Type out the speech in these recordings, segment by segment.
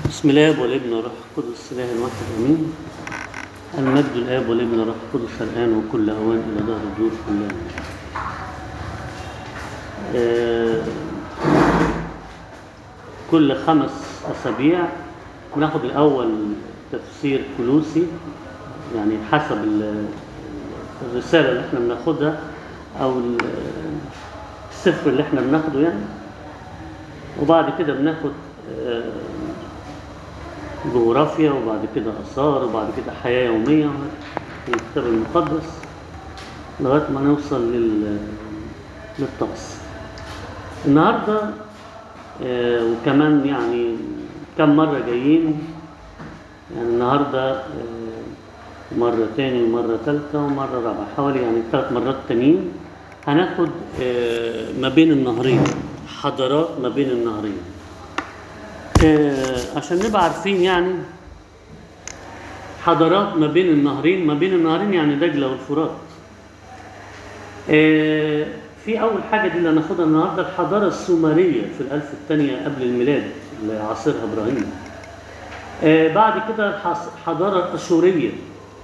بسم الله والابن والروح القدس اله الواحد امين المجد الاب والابن والروح القدس الان وكل اوان الى دهر الدور كلها آه، كل خمس اسابيع ناخد الاول تفسير كلوسي يعني حسب ال- الرساله اللي احنا بناخدها او ال- السفر اللي احنا بناخده يعني وبعد كده بناخد آه، جغرافيا وبعد كده آثار وبعد كده حياة يومية في الكتاب المقدس لغاية ما نوصل لل... للطقس النهاردة آه، وكمان يعني كم مرة جايين يعني النهاردة آه، مرة تاني ومرة تالتة ومرة رابعة حوالي يعني ثلاث مرات تانيين هناخد آه، ما بين النهرين حضارات ما بين النهرين آه، عشان نبقى عارفين يعني حضارات ما بين النهرين ما بين النهرين يعني دجلة والفرات آه، في أول حاجة دي اللي هناخدها النهاردة الحضارة السومرية في الألف الثانية قبل الميلاد اللي عاصرها إبراهيم آه، بعد كده الحص- الحضارة الأشورية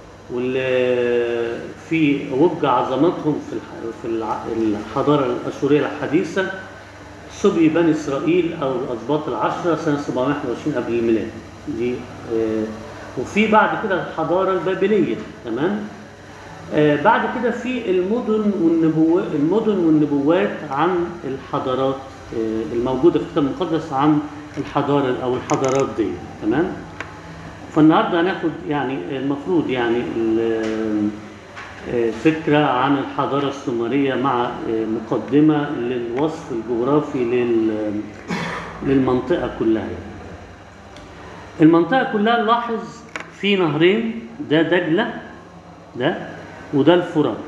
واللي في وج عظمتهم في الح- في الع- الحضارة الأشورية الحديثة سبي بني إسرائيل أو الأسباط العشرة سنة 721 قبل الميلاد دي آه، وفي بعد كده الحضارة البابلية تمام آه، بعد كده في المدن والنبوات المدن والنبوات عن الحضارات آه، الموجودة في الكتاب المقدس عن الحضارة أو الحضارات دي تمام فالنهارده هناخد يعني المفروض يعني ال- آه، فكرة عن الحضارة السومرية مع آه، مقدمة للوصف الجغرافي لل- للمنطقة كلها يعني. المنطقة كلها نلاحظ في نهرين ده دجلة ده وده الفرات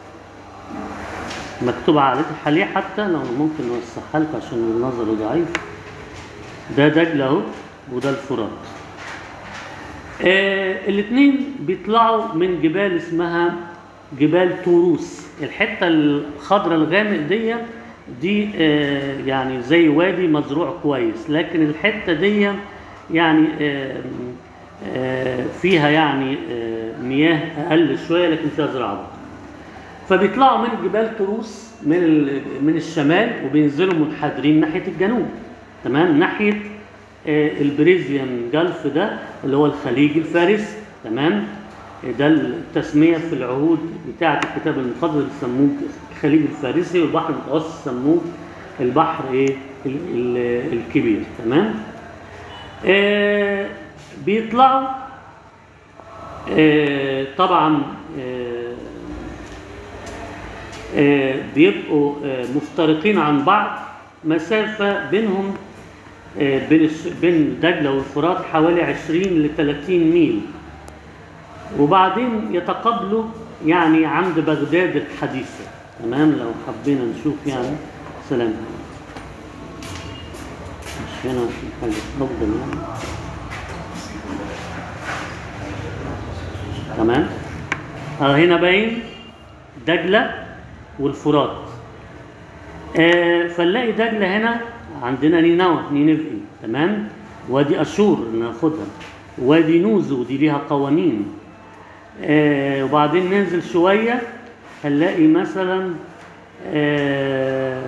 مكتوب على عليه حتى لو ممكن نوسعها لكم عشان النظر ضعيف ده دجلة اهو وده الفرات آه الاثنين بيطلعوا من جبال اسمها جبال توروس الحته الخضراء الغامق دي دي آه يعني زي وادي مزروع كويس لكن الحته دي يعني آه آه فيها يعني آه مياه اقل شويه لكن فيها زراعه فبيطلعوا من جبال تروس من ال- من الشمال وبينزلوا منحدرين ناحيه الجنوب تمام ناحيه آه، البريزيان جلف ده اللي هو الخليج الفارسي تمام آه، ده التسميه في العهود بتاعه الكتاب المقدس بيسموه الخليج الفارسي والبحر المتوسط سموه البحر ايه ال- ال- الكبير تمام آه، بيطلعوا آه، طبعا آه، آه، بيبقوا آه، مفترقين عن بعض مسافة بينهم آه، بين الس- بين دجلة والفرات حوالي 20 ل 30 ميل وبعدين يتقابلوا يعني عند بغداد الحديثة تمام لو حبينا نشوف يعني سلام مش هنا عشان حاجة أفضل يعني تمام اه هنا باين دجلة والفرات آه فنلاقي دجلة هنا عندنا نينوى نينوى تمام وادي أشور ناخدها وادي نوزو دي ليها قوانين آه وبعدين ننزل شوية هنلاقي مثلا آه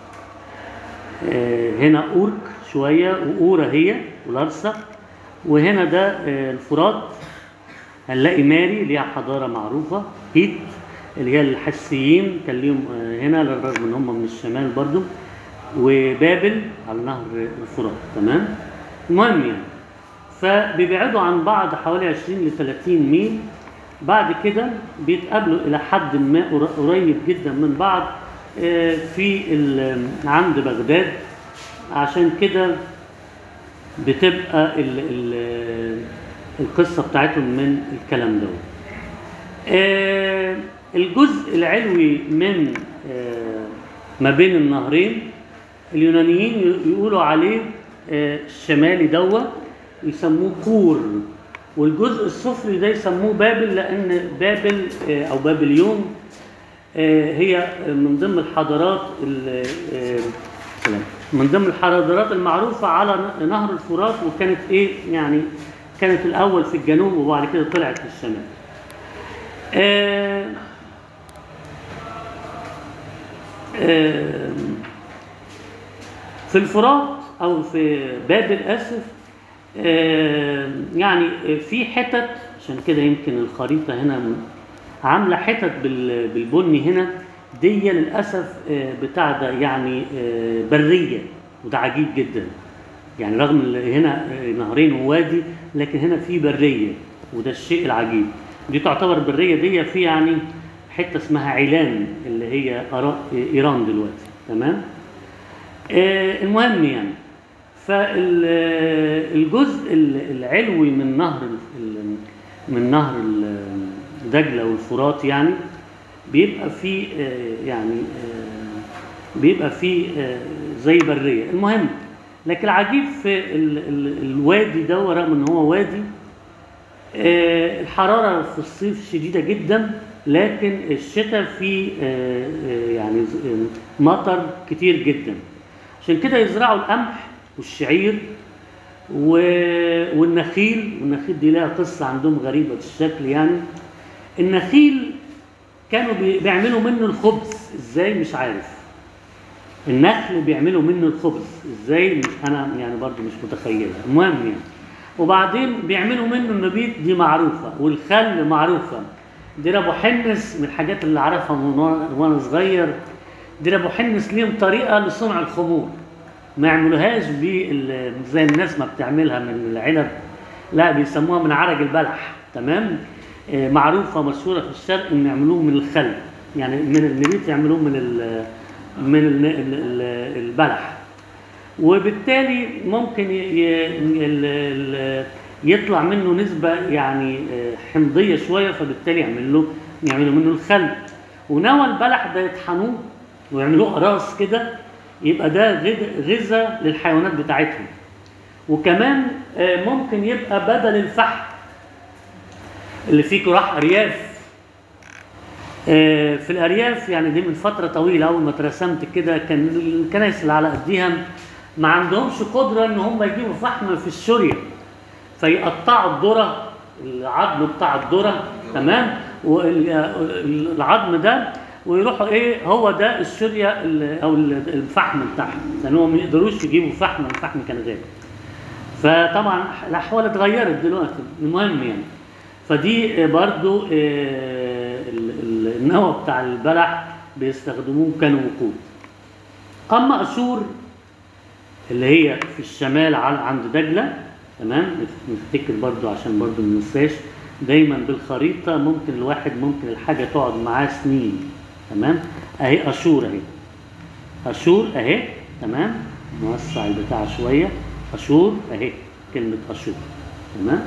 آه هنا أورك شوية وأورا هي والأرسا وهنا ده آه الفرات هنلاقي ماري ليها حضاره معروفه هيت اللي هي الحسيين كان ليهم آه، هنا للرغم ان هم من الشمال برضو وبابل على نهر الفرات تمام المهم يعني فبيبعدوا عن بعض حوالي 20 ل 30 ميل بعد كده بيتقابلوا الى حد ما قر- قريب جدا من بعض آه، في ال- عند بغداد عشان كده بتبقى ال ال القصة بتاعتهم من الكلام ده آه الجزء العلوي من آه ما بين النهرين اليونانيين ي- يقولوا عليه آه الشمالي دوا يسموه كور والجزء السفلي ده يسموه بابل لأن بابل آه أو بابليون آه هي من ضمن الحضارات ال- آه السلام من ضمن الحضارات المعروفة على ن- نهر الفرات وكانت ايه يعني كانت الأول في الجنوب وبعد كده طلعت للشمال آه آه في الفرات او في بابل اسف آه، يعني في حتت عشان كده يمكن الخريطه هنا م- عامله حتت بال- بالبني هنا دي للاسف آه، بتاع ده يعني آه، بريه وده عجيب جدا يعني رغم ان هنا آه، نهرين ووادي لكن هنا في بريه وده الشيء العجيب دي تعتبر بريه دي في يعني حته اسمها عيلان اللي هي أرا- ايران دلوقتي تمام آه، المهم يعني فالجزء العلوي من نهر ال- ال- من نهر ال- دجلة والفرات يعني بيبقى فيه آه، يعني آه، بيبقى فيه آه، زي برية المهم لكن العجيب في ال- ال- الوادي ده رغم ان هو وادي آه، الحرارة في الصيف شديدة جدا لكن الشتاء فيه آه، آه، يعني ز- آه، مطر كتير جدا عشان كده يزرعوا القمح والشعير و- والنخيل والنخيل دي لها قصة عندهم غريبة الشكل يعني النخيل كانوا بي- بيعملوا منه الخبز ازاي مش عارف النخل بيعملوا منه الخبز ازاي مش انا يعني برضو مش متخيلها المهم يعني وبعدين بيعملوا منه النبيت دي معروفة والخل معروفة دير ابو حنس من الحاجات اللي اعرفها من وأنا- وانا صغير دير ابو حنس ليهم طريقة لصنع الخمور ما يعملوهاش بال- زي الناس ما بتعملها من العنب لا بيسموها من عرق البلح تمام آه، معروفة مشهورة في الشرق ان يعملوه من الخل يعني من النبيت يعملوه من ال من ال ال البلح وبالتالي ممكن ي- ي- ال- ال- يطلع منه نسبة يعني آه، حمضية شوية فبالتالي يعمل له يعملوا منه الخل ونوى البلح ده يطحنوه ويعملوه قراص كده يبقى ده غد- غذاء للحيوانات بتاعتهم وكمان آه، ممكن يبقى بدل الفحم اللي فيه راح ارياف آه، في الارياف يعني دي من فتره طويله اول ما اترسمت كده كان الكنائس اللي على قديها ما عندهمش قدره ان هم يجيبوا فحم في الشوريه فيقطعوا الذره العظم بتاع الذره تمام والعظم ده ويروحوا ايه هو ده الشوريه ال- او ال- الفحم بتاعهم لانهم ما يقدروش يجيبوا فحم الفحم كان غالي فطبعا الاحوال اتغيرت دلوقتي المهم يعني فدي برضو آه، ال- ال- النوى بتاع البلح بيستخدموه كانوا وقود اما اشور اللي هي في الشمال على عند دجله تمام نفتكر برضو عشان برضو ما ننساش دايما بالخريطه ممكن الواحد ممكن الحاجه تقعد معاه سنين تمام اهي اشور اهي اشور اهي تمام نوسع البتاع شويه اشور اهي كلمه اشور تمام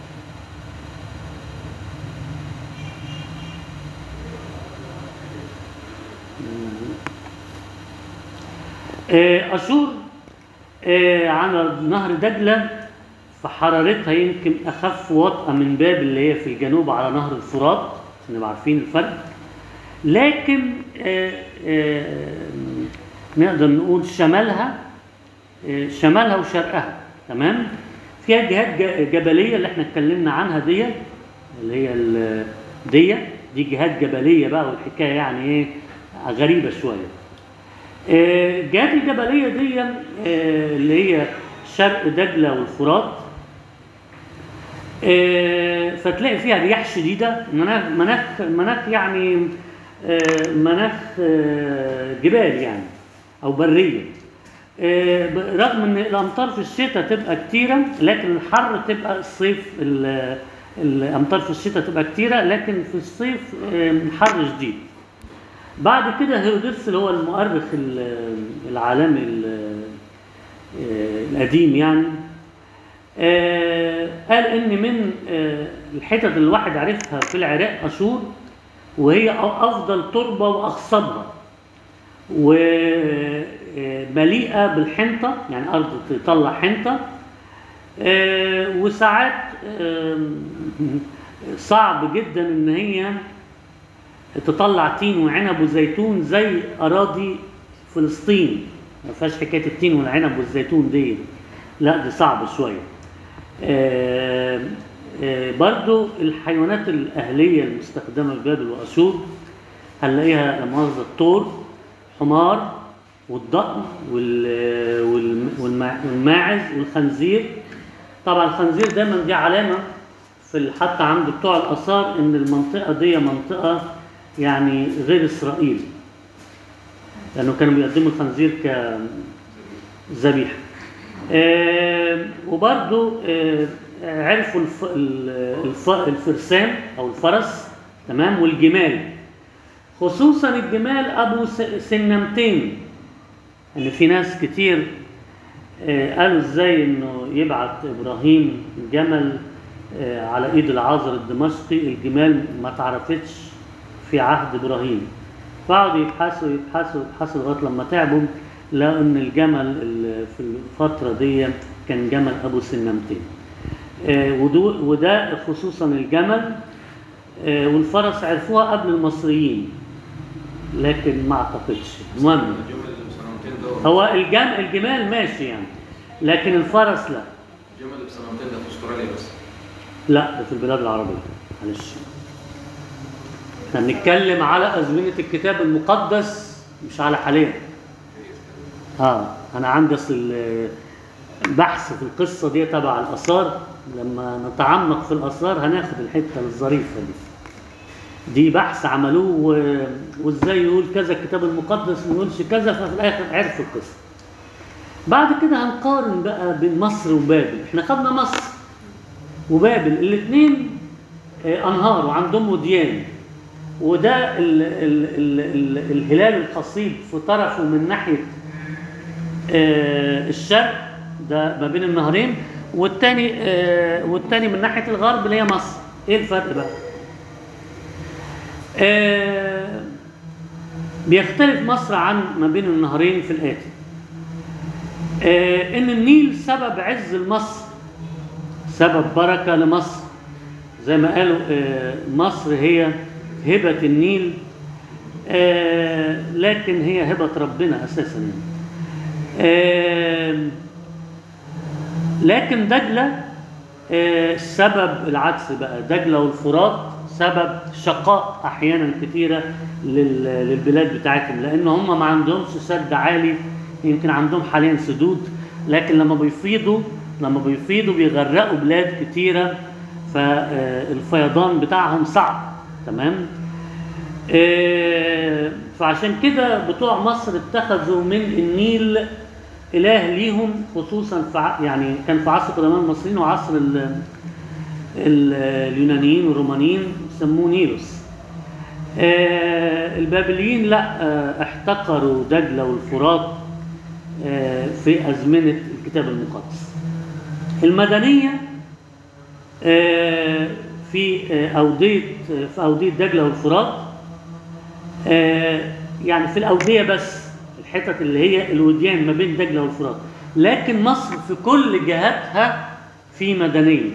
آه، أشور آه، على نهر دجلة فحرارتها يمكن أخف وطأة من باب اللي هي في الجنوب على نهر الفرات عشان نبقى عارفين الفرق لكن آه، آه، نقدر نقول شمالها آه، شمالها وشرقها تمام فيها جهات ج- جبلية اللي احنا اتكلمنا عنها دي اللي هي ال- دي دي جهات جبلية بقى والحكاية يعني ايه غريبة شوية آه، الجهات الجبلية دي آه، اللي هي شرق دجلة والفرات آه، فتلاقي فيها رياح شديدة مناخ مناخ مناخ يعني آه، مناخ آه، جبال يعني أو برية آه، ب- رغم ان الامطار في الشتاء تبقى كتيره لكن الحر تبقى الصيف ال- الامطار في الشتاء تبقى كتيره لكن في الصيف آه، حر شديد بعد كده هيرودوتس اللي هو المؤرخ ال- العالمي ال- آه، القديم يعني آه، قال ان من آه، الحتت اللي الواحد عرفها في العراق اشور وهي أ- افضل تربه واخصبها ومليئه بالحنطه يعني ارض تطلع حنطه آه، وساعات آم، صعب جدا ان هي تطلع تين وعنب وزيتون زي اراضي فلسطين ما فيهاش حكايه التين والعنب والزيتون دي لا دي صعبه شويه آه، آه، برضو الحيوانات الأهلية المستخدمة في بابل وأشور هنلاقيها لا مؤاخذة الطور حمار والضأن وال- والم- والمع- والماعز والخنزير طبعا الخنزير دايما دي علامة في ال- حتى عند بتوع الآثار إن المنطقة دي منطقة يعني غير إسرائيل لأنه كانوا بيقدموا الخنزير كذبيحة آه، وبرضو آه، عرفوا الف... ال- الف... الفرسان او الفرس تمام والجمال خصوصا الجمال ابو س... سنمتين ان في ناس كتير آه، قالوا ازاي انه يبعت ابراهيم جمل آه، على ايد العازر الدمشقي الجمال ما تعرفتش في عهد ابراهيم فقعدوا يبحثوا يبحثوا يبحثوا لغايه لما تعبوا لقوا ان الجمل ال- في الفتره دي كان جمل ابو سنمتين آه، ودو- وده خصوصا الجمل آه، والفرس عرفوها قبل المصريين لكن ما اعتقدش المهم الجمل اللي بسنتين ده هو الجم الجمال ماشي يعني لكن الفرس لا الجمل اللي بسنتين ده في استراليا بس لا ده في البلاد العربية معلش احنا بنتكلم على أزمنة الكتاب المقدس مش على حاليا اه انا عندي اصل بحث في القصة دي تبع الآثار لما نتعمق في الآثار هناخد الحتة الظريفة دي دي بحث عملوه و- وازاي يقول كذا الكتاب المقدس ما يقولش كذا ففي الاخر عرفوا القصه. بعد كده هنقارن بقى بين مصر وبابل، احنا خدنا مصر وبابل الاثنين انهار وعندهم وديان وده ال ال ال ال الهلال القصيب في طرفه من ناحيه آه، الشرق ده ما بين النهرين والتاني آه، والتاني من ناحيه الغرب اللي هي مصر ايه الفرق بقى آه، بيختلف مصر عن ما بين النهرين في الآتي آه، إن النيل سبب عز لمصر سبب بركة لمصر زي ما قالوا آه، مصر هي هبة النيل آه، لكن هي هبة ربنا أساسا يعني. آه، لكن دجلة آه، سبب العكس بقى دجلة والفرات سبب شقاء أحيانا كثيرة لل- للبلاد بتاعتهم لأن هم ما عندهمش سد عالي يمكن عندهم حاليا سدود لكن لما بيفيضوا لما بيفيضوا بيغرقوا بلاد كثيرة فالفيضان بتاعهم صعب تمام آه، فعشان كده بتوع مصر اتخذوا من النيل إله ليهم خصوصا في ع- يعني كان في عصر قدماء المصريين وعصر ال- ال- اليونانيين والرومانيين سموه نيلوس آه، البابليين لا آه، احتقروا دجلة والفرات آه، في أزمنة الكتاب المقدس المدنية آه، في آه، أودية في أودية دجلة والفرات آه، يعني في الأودية بس الحتت اللي هي الوديان ما بين دجلة والفرات لكن مصر في كل جهاتها في مدنية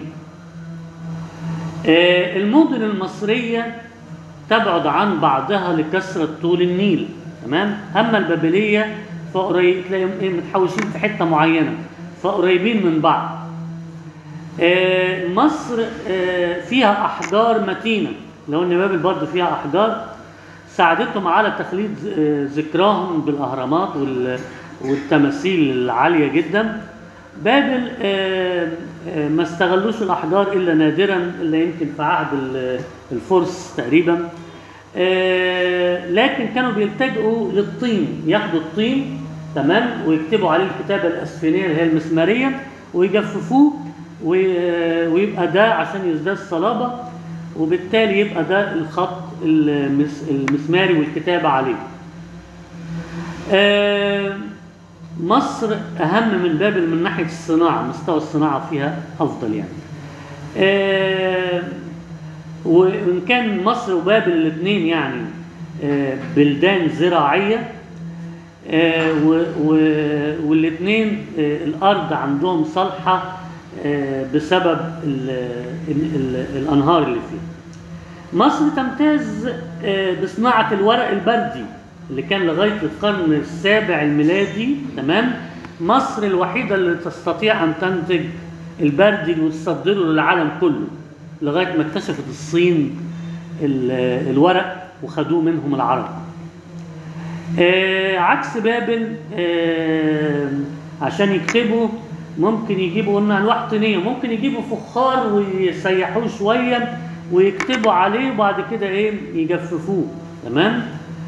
آه، المدن المصرية تبعد عن بعضها لكثرة طول النيل تمام أما البابلية فقريب تلاقيهم إيه متحوشين في حتة معينة فقريبين من بعض آه، مصر آه، فيها أحجار متينة لو إن بابل برضه فيها أحجار ساعدتهم على تخليد آه، ذكراهم بالأهرامات وال- والتماثيل العالية جدا بابل آه، آه، ما استغلوش الأحجار إلا نادرا إلا يمكن في عهد ال- الفرس تقريبا آه، لكن كانوا بيلتجئوا للطين ياخدوا الطين تمام ويكتبوا عليه الكتابة الأسفنية اللي هي المسمارية ويجففوه وي- ويبقى ده عشان يزداد صلابة وبالتالي يبقى ده الخط المس المسماري والكتابة عليه آه، مصر أهم من بابل من ناحية الصناعة مستوى الصناعة فيها أفضل يعني آه، وإن كان مصر وبابل الاثنين يعني آه، بلدان زراعية آه، و- و- والاثنين آه، الأرض عندهم صالحة آه، بسبب ال ال ال الأنهار اللي فيها مصر تمتاز آه، بصناعة الورق البردي اللي كان لغايه القرن السابع الميلادي تمام مصر الوحيده اللي تستطيع ان تنتج البردي وتصدره للعالم كله لغايه ما اكتشفت الصين ال- الورق وخدوه منهم العرب آه عكس بابل آه عشان يكتبوا ممكن يجيبوا قلنا الواح طينيه ممكن يجيبوا فخار ويسيحوه شويه ويكتبوا عليه وبعد كده ايه يجففوه تمام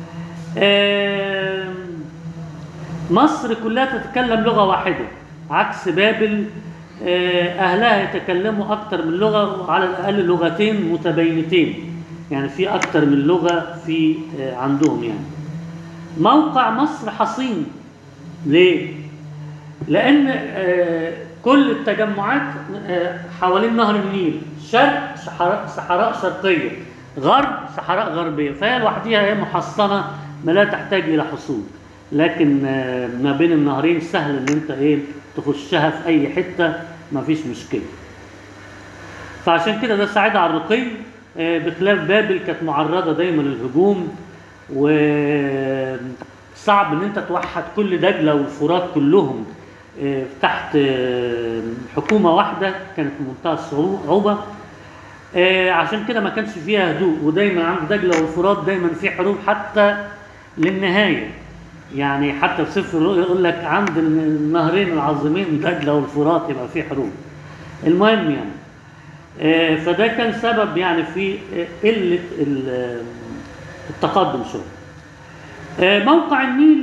آه مصر كلها تتكلم لغه واحده عكس بابل آه اهلها يتكلموا اكتر من لغه وعلى الاقل لغتين متباينتين يعني في اكتر من لغه في آه عندهم يعني موقع مصر حصين ليه؟ لأن آه، كل التجمعات آه، حوالين نهر النيل شرق صحراء, صحراء شرقية غرب صحراء غربية فهي لوحديها هي محصنة ما لا تحتاج إلى حصون لكن آه، ما بين النهرين سهل إن أنت إيه تخشها في أي حتة ما فيش مشكلة فعشان كده ده ساعدها على الرقي آه، بخلاف بابل كانت معرضة دايما للهجوم وصعب ان انت توحد كل دجلة والفرات كلهم آه، تحت آه، حكومة واحدة كانت في منتهى الصعوبة آه، عشان كده ما كانش فيها هدوء ودايما عند دجلة والفرات دايما في حروب حتى للنهاية يعني حتى في سفر الرؤيا يقول لك عند النهرين العظيمين دجلة والفرات يبقى في حروب المهم يعني آه، فده كان سبب يعني في آه، قلة ال- التقدم شوية آه، موقع النيل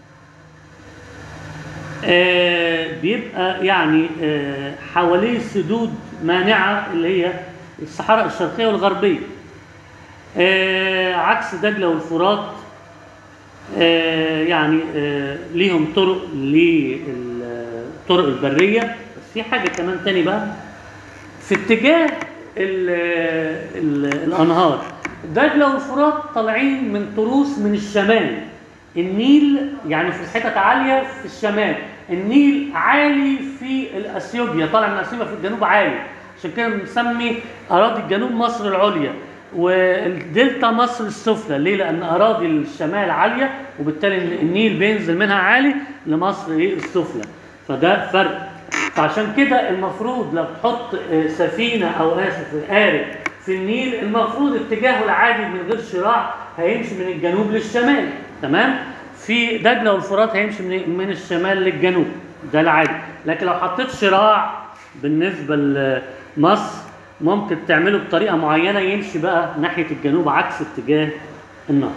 آه، بيبقى يعني آه، حواليه سدود مانعة اللي هي الصحراء الشرقية والغربية آه، عكس دجلة والفرات آه، يعني آه، ليهم طرق للطرق البرية بس في حاجة كمان تاني بقى في اتجاه ال ال الانهار دجله والفرات طالعين من طروس من الشمال النيل يعني في حتت عاليه في الشمال النيل عالي في الاثيوبيا طالع من اثيوبيا في الجنوب عالي عشان كده بنسمي اراضي الجنوب مصر العليا والدلتا مصر السفلى ليه لان اراضي الشمال عاليه وبالتالي النيل بينزل منها عالي لمصر ايه السفلى فده فرق فعشان كده المفروض لو تحط آه، سفينة أو آسف قارب في النيل المفروض اتجاهه العادي من غير شراع هيمشي من الجنوب للشمال تمام في دجلة والفرات هيمشي من من الشمال للجنوب ده العادي لكن لو حطيت شراع بالنسبة لمصر ممكن تعمله بطريقة معينة يمشي بقى ناحية الجنوب عكس اتجاه النهر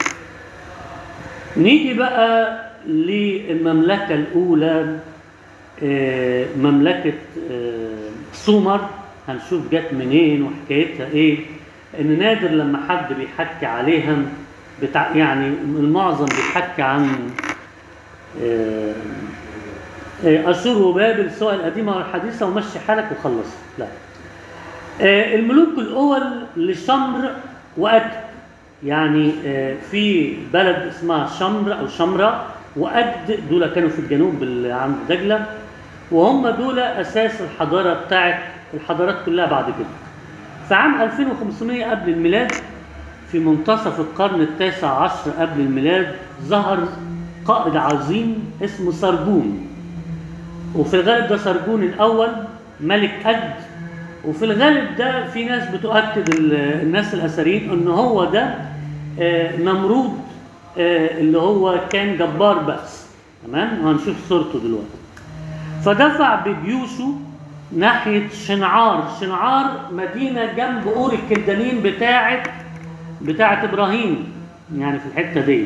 نيجي بقى للمملكة الأولى آه، مملكة آه، سومر هنشوف جت منين وحكايتها ايه ان نادر لما حد بيحكي عليها بتاع يعني المعظم بيحكي عن آه، آه، اشور وبابل سواء القديمه والحديثه ومشي حالك وخلص لا آه، الملوك الاول لشمر واكد يعني آه، في بلد اسمها شمر او شمره واجد دول كانوا في الجنوب اللي عند دجله وهم دول اساس الحضاره بتاعت الحضارات كلها بعد كده في عام 2500 قبل الميلاد في منتصف القرن التاسع عشر قبل الميلاد ظهر قائد عظيم اسمه سرجون وفي الغالب ده سرجون الاول ملك أد وفي الغالب ده في ناس بتؤكد ال- الناس الاثريين ان هو ده آه، نمرود آه، اللي هو كان جبار بأس تمام وهنشوف صورته دلوقتي فدفع بجيوشه ناحية شنعار شنعار مدينة جنب أور الكلدانيين بتاعت بتاعت إبراهيم يعني في الحتة دي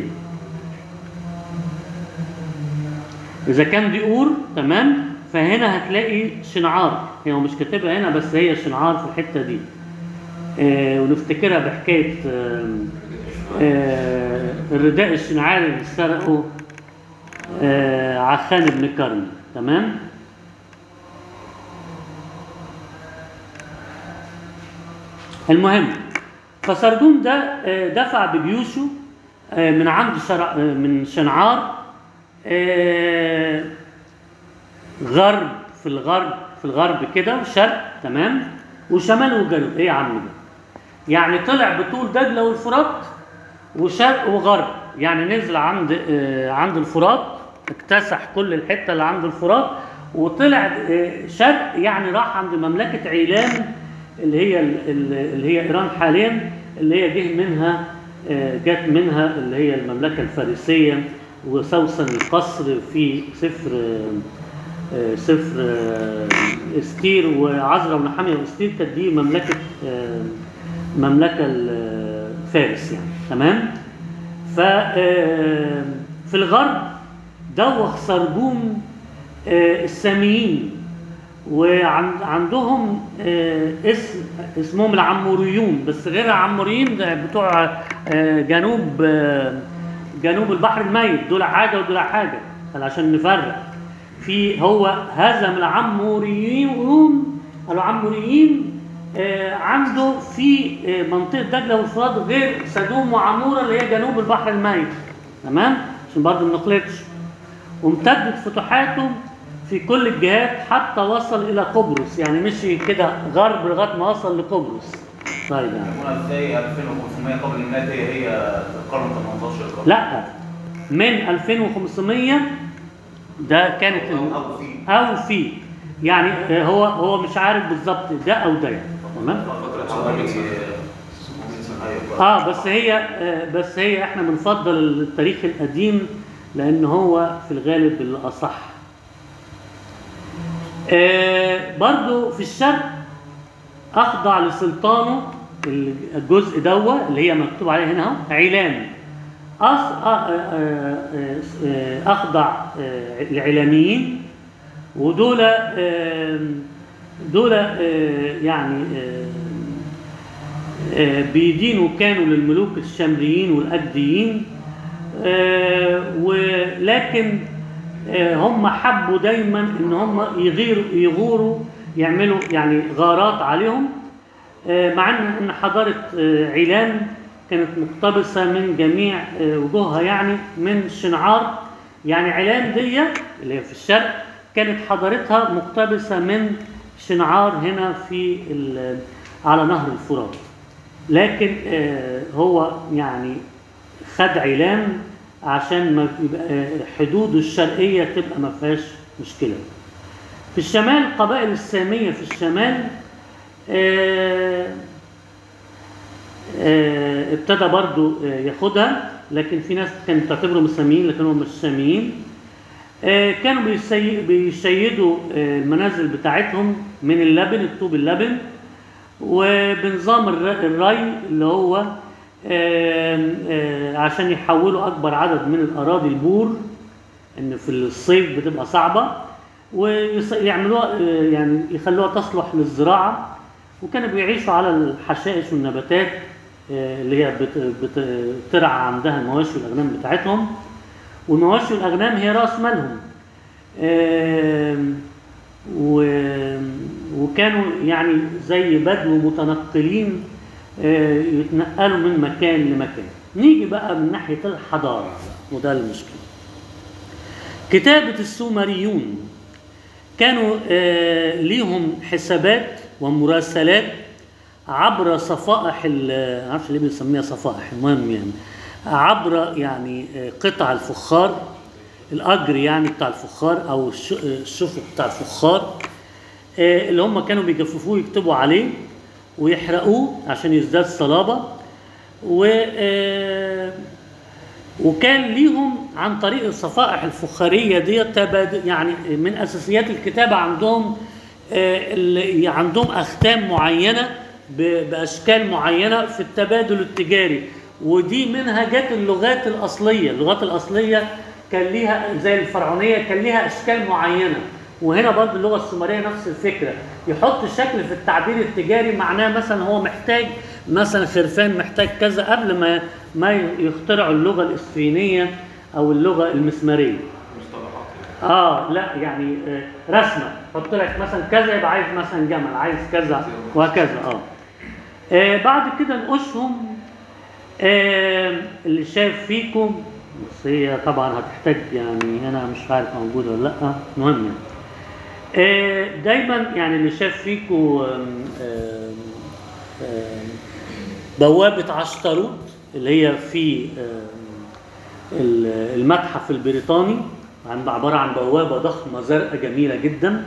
إذا كان دي أور تمام فهنا هتلاقي شنعار هي مش كاتبها هنا بس هي شنعار في الحتة دي آه ونفتكرها بحكاية آه آه الرداء الشنعاري اللي سرقه آه عخان بن كرم تمام المهم فسرجون ده آه، دفع بجيوشه آه، من عند شرع آه، من شنعار آه، غرب في الغرب في الغرب كده وشرق تمام وشمال وجنوب ايه يا عم ده يعني طلع بطول دجله والفرات وشرق وغرب يعني نزل عند آه، عند الفرات اكتسح كل الحته اللي عند الفرات وطلع آه، شرق يعني راح عند مملكه عيلام اللي هي ال- ال- اللي هي ايران حاليا اللي هي جه منها آه، جت منها اللي هي المملكه الفارسيه وسوسن القصر في سفر آه، آه، سفر آه، استير وعزرا ونحاميه واستير كانت دي مملكه آه، مملكه ال- فارس يعني تمام ف آه، في الغرب دوخ سرجون آه، الساميين وعندهم اسم اسمهم العموريون بس غير العموريين ده بتوع آه، جنوب آه، جنوب البحر الميت دول حاجه ودول حاجه عشان نفرق في هو هزم العموريون العموريين آه، عنده في آه، منطقه دجله والفرات غير سدوم وعموره اللي هي جنوب البحر الميت تمام عشان برضه ما نخلطش وامتدت فتوحاته في كل الجهات حتى وصل الى قبرص يعني مشي كده غرب لغايه ما وصل لقبرص طيب يعني هنا ازاي 2500 قبل الميلاد هي هي القرن 18 القرن لا من 2500 ده كانت ال- او أو في او في يعني آه، هو هو مش عارف بالظبط ده او ده يعني. تمام فترة حوالي 700 سنة 700 سنة ايوه اه بس هي آه بس هي احنا بنفضل التاريخ القديم لان هو في الغالب الاصح آه برضو في الشرق اخضع لسلطانه الجزء دوا اللي هي مكتوب عليه هنا اهو عيلام أص... آه آه آه آه اخضع آه العلاميين ودول آه دول آه يعني آه آه، بيدينوا كانوا للملوك الشامريين والأجديين آه، ولكن آه، هم حبوا دايما ان هم يغيروا يغوروا يعملوا يعني غارات عليهم آه، مع ان ان حضاره آه، عيلان كانت مقتبسه من جميع آه، وجوهها يعني من شنعار يعني عيلان دي اللي هي في الشرق كانت حضارتها مقتبسه من شنعار هنا في ال- على نهر الفرات لكن آه، هو يعني خد عيلان عشان ما يبقى آه، حدوده الشرقيه تبقى ما فيهاش مشكله. في الشمال القبائل الساميه في الشمال آه، آه، ابتدى برضو آه، ياخدها لكن في ناس كانت تعتبرهم ساميين لكن هم مش ساميين آه، كانوا بيسي- بيشيدوا آه، المنازل بتاعتهم من اللبن الطوب اللبن وبنظام الر- الري اللي هو آم، آه، عشان يحولوا اكبر عدد من الاراضي البور ان في الصيف بتبقى صعبه ويعملوها يعني يخلوها تصلح للزراعه وكانوا بيعيشوا على الحشائش والنباتات آه، اللي هي بت- بت- بترعى عندها المواشي والاغنام بتاعتهم والمواشي والاغنام هي راس مالهم آم، و- وكانوا يعني زي بدو متنقلين آه، يتنقلوا من مكان لمكان نيجي بقى من ناحية الحضارة بقى، وده المشكلة كتابة السومريون كانوا آه، ليهم حسابات ومراسلات عبر صفائح ال- معرفش ليه بنسميها صفائح المهم يعني عبر يعني آه، قطع الفخار الاجر يعني بتاع الفخار او الش- آه، الشفق بتاع الفخار آه، اللي هم كانوا بيجففوه يكتبوا عليه ويحرقوه عشان يزداد صلابه و آه، وكان ليهم عن طريق الصفائح الفخاريه دي تبادل يعني من اساسيات الكتابه عندهم آه، اللي عندهم اختام معينه ب- باشكال معينه في التبادل التجاري ودي منها جت اللغات الاصليه اللغات الاصليه كان ليها زي الفرعونيه كان ليها اشكال معينه وهنا برضه اللغه السومريه نفس الفكره يحط شكل في التعبير التجاري معناه مثلا هو محتاج مثلا خرفان محتاج كذا قبل ما ما يخترعوا اللغه الاسفينيه او اللغه المسماريه مصطلحات يعني. اه لا يعني آه، رسمه حط لك مثلا كذا يبقى عايز مثلا جمل عايز كذا وهكذا اه آه، بعد كده نقشهم آه اللي شاف فيكم بس هي طبعا هتحتاج يعني انا مش عارف موجوده ولا لا مهم يعني. آه دايما يعني اللي شاف فيكم آم، آم، آم، بوابه عشتروت اللي هي في آم، ال- المتحف البريطاني عن عباره عن بوابه ضخمه زرقاء جميله جدا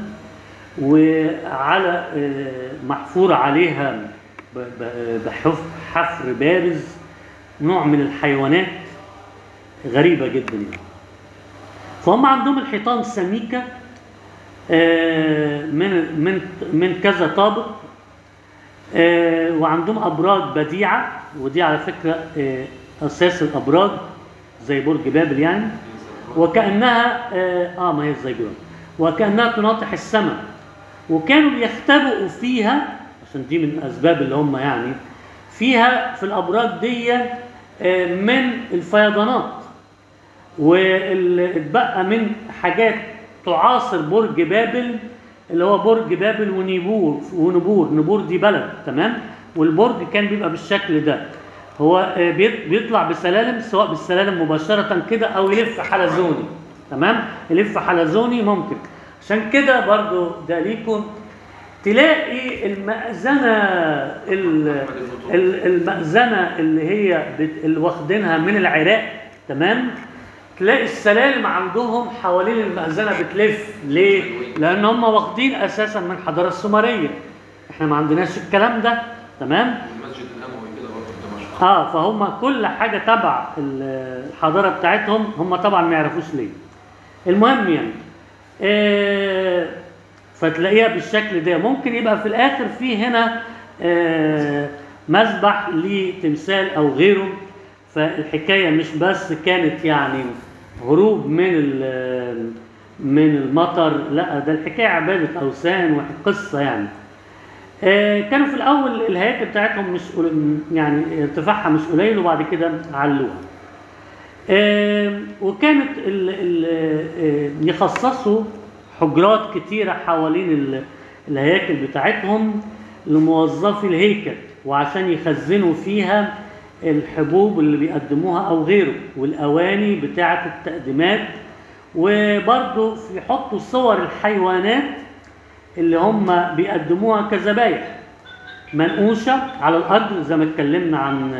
وعلى آه، محفور عليها ب- ب- بحف- حفر بارز نوع من الحيوانات غريبه جدا يعني. فهم عندهم الحيطان سميكه آه، من من من كذا طابق آه، وعندهم ابراج بديعه ودي على فكره آه، اساس الابراج زي برج بابل يعني وكانها اه آه، ما هي الزيجران وكانها تناطح السماء وكانوا بيختبئوا فيها عشان دي من الاسباب اللي هم يعني فيها في الابراج دي آه، من الفيضانات واللي اتبقى من حاجات تعاصر برج بابل اللي هو برج بابل ونيبور ونبور نبور دي بلد تمام والبرج كان بيبقى بالشكل ده هو آه، بيط- بيطلع بسلالم سواء بالسلالم مباشرة كده أو يلف حلزوني تمام يلف حلزوني ممكن عشان كده برضو ده ليكم تلاقي المأذنة ال- ال- المأذنة اللي هي بت- اللي واخدينها من العراق تمام تلاقي السلالم عندهم حوالين المأذنة بتلف ليه؟ لأن هم واخدين أساسا من الحضارة السومرية احنا ما عندناش الكلام ده تمام؟ المسجد الاموي كده برضه في دمشق اه فهم كل حاجه تبع ال- الحضاره بتاعتهم هم طبعا ما يعرفوش ليه المهم يعني آه فتلاقيها بالشكل ده ممكن يبقى في الاخر في هنا آه مسبح لتمثال او غيره فالحكايه مش بس كانت يعني هروب من ال- من المطر لا ده الحكايه عباده اوثان وقصه يعني آه، كانوا في الاول الهياكل بتاعتهم مش قل- يعني ارتفاعها مش قليل وبعد كده علوها آه، وكانت ال ال آه، يخصصوا حجرات كتيرة حوالين ال- الهياكل بتاعتهم لموظفي الهيكل وعشان يخزنوا فيها الحبوب اللي بيقدموها أو غيره والأواني بتاعة التقديمات وبرضه يحطوا صور الحيوانات اللي هم بيقدموها كذبايح منقوشة على الأرض زي ما اتكلمنا عن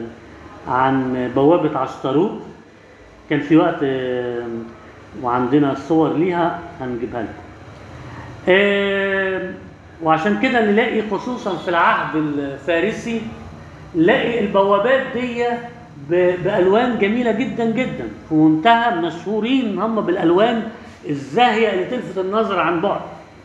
عن بوابة عشتروت كان في وقت آه، وعندنا صور ليها هنجيبها لكم آه، وعشان كده نلاقي خصوصا في العهد الفارسي نلاقي البوابات دي ب- بألوان جميلة جدا جدا في منتهى مشهورين هم بالألوان الزاهية اللي تلفت النظر عن بعد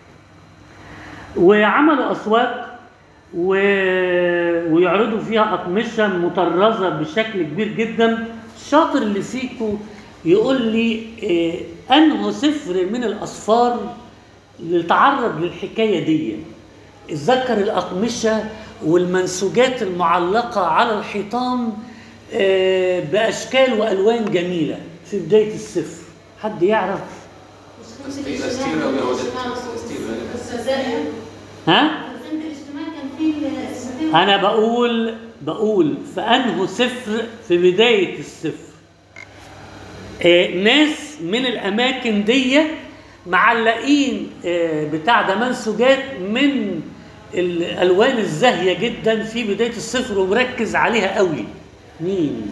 وعملوا أسواق و... ويعرضوا فيها أقمشة مطرزة بشكل كبير جدا الشاطر اللي فيكم يقول لي آه، أنه سفر من الأسفار اللي تعرض للحكاية دي اتذكر الأقمشة والمنسوجات المعلقة على الحيطان آه، بأشكال وألوان جميلة في بداية السفر حد يعرف ستيل- ستيل أو يهودية. ستيل غالبا. السزائر ها؟ عند الاجتماع كان في السفينة أنا بقول بقول في أنه سفر في بداية السفر آه ناس من الأماكن دي معلقين آه بتاع ده منسوجات من الألوان الزاهية جدا في بداية السفر ومركز عليها قوي مين؟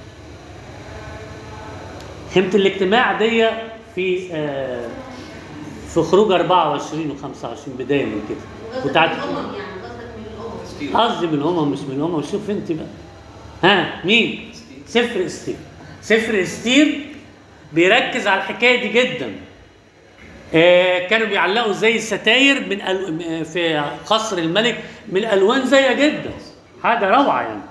خيمة الاجتماع دي في آه في خروج 24 و 25 بداية من كده بتاعت الأمم يعني قصدك من الأمم ستيل قصدي من الامم مش من الامم شوف انت بقى ها مين سفر استير سفر استير بيركز على الحكايه دي جدا آه كانوا بيعلقوا زي ستاير من أل... في قصر الملك من الوان زيها جدا حاجه روعه يعني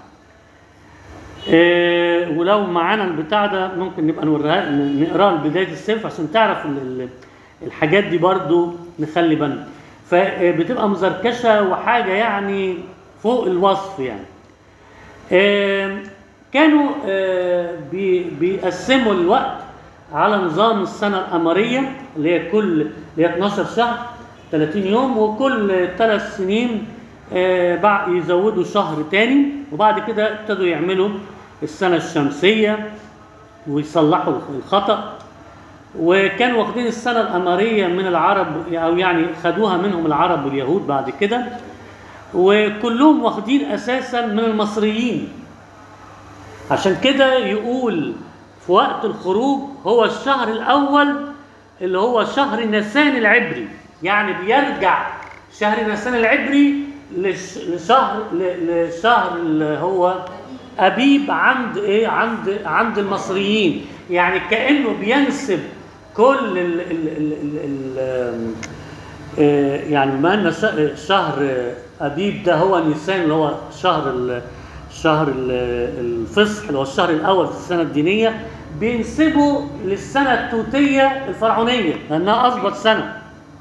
آه ولو معانا البتاع ده ممكن نبقى نوريها نقراها لبدايه السفر عشان تعرف ال- ال- الحاجات دي برضو نخلي بالنا فبتبقى مزركشه وحاجه يعني فوق الوصف يعني آم، كانوا آه، بي- بيقسموا الوقت على نظام السنة القمرية اللي هي كل اللي هي 12 شهر 30 يوم وكل ثلاث سنين آه، بع- يزودوا شهر تاني وبعد كده ابتدوا يعملوا السنة الشمسية ويصلحوا الخطأ وكانوا واخدين السنة القمرية من العرب أو يعني خدوها منهم العرب واليهود بعد كده وكلهم واخدين أساسا من المصريين عشان كده يقول في وقت الخروج هو الشهر الأول اللي هو شهر نيسان العبري يعني بيرجع شهر نيسان العبري لش- لشهر ل- لشهر اللي هو أبيب عند إيه عند عند المصريين يعني كأنه بينسب كل ال ال ال ال ال آه، يعني بما ان ش- شهر آه، ابيب ده هو نيسان اللي هو شهر ال- شهر ال- الفصح اللي هو الشهر الاول في السنه الدينيه بينسبوا للسنه التوتيه الفرعونيه لانها اظبط سنه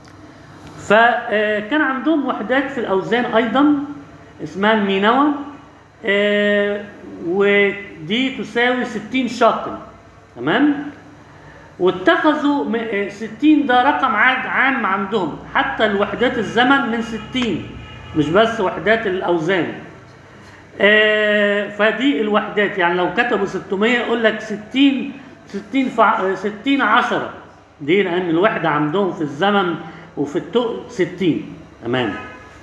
فكان عندهم وحدات في الاوزان ايضا اسمها المينوى آه، ودي تساوي 60 شاقل تمام واتخذوا م- آه، 60 ده رقم عاد عام عندهم حتى الوحدات الزمن من 60 مش بس وحدات الاوزان آه، فدي الوحدات يعني لو كتبوا 600 يقول لك 60 60 فع- آه، 60 10 دي لان الوحده عندهم في الزمن وفي التقل 60 تمام